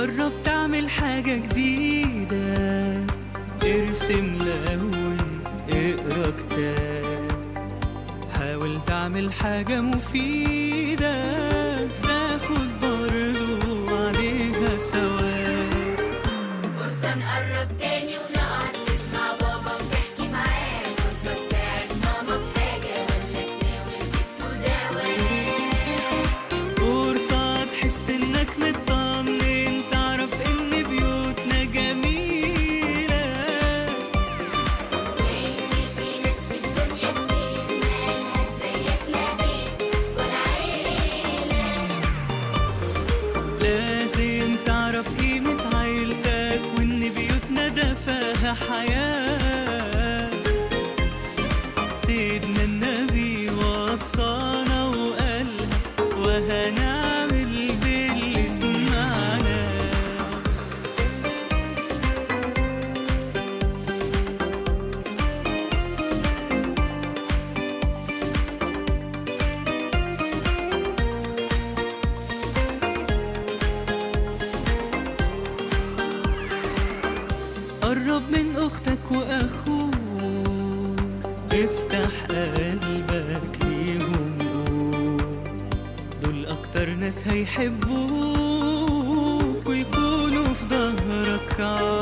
جرب تعمل حاجة جديدة ارسم لون اقرا كتاب حاول تعمل حاجة مفيدة تاخد برضو عليها ثواب فرصة نقرب تاني ونقعد نسمع بابا وتحكي معاه فرصة تساعد ماما في حاجة ولا تناول بيته دواء فرصة تحس انك مطمن تعرف ان بيوتنا جميلة وإن في ناس في الدنيا كتير مالهاش زيك لا بيت ولا عيلة لازم تعرف قيمة عيلتك وإن بيوتنا دفاها حياة سيدنا النبي وصانا وقالها وهنعمل باللي سمعنا قرب من أختك وأخوك افتح قلبك ليهم قول. دول أكتر ناس هيحبوك ويكونوا في ظهرك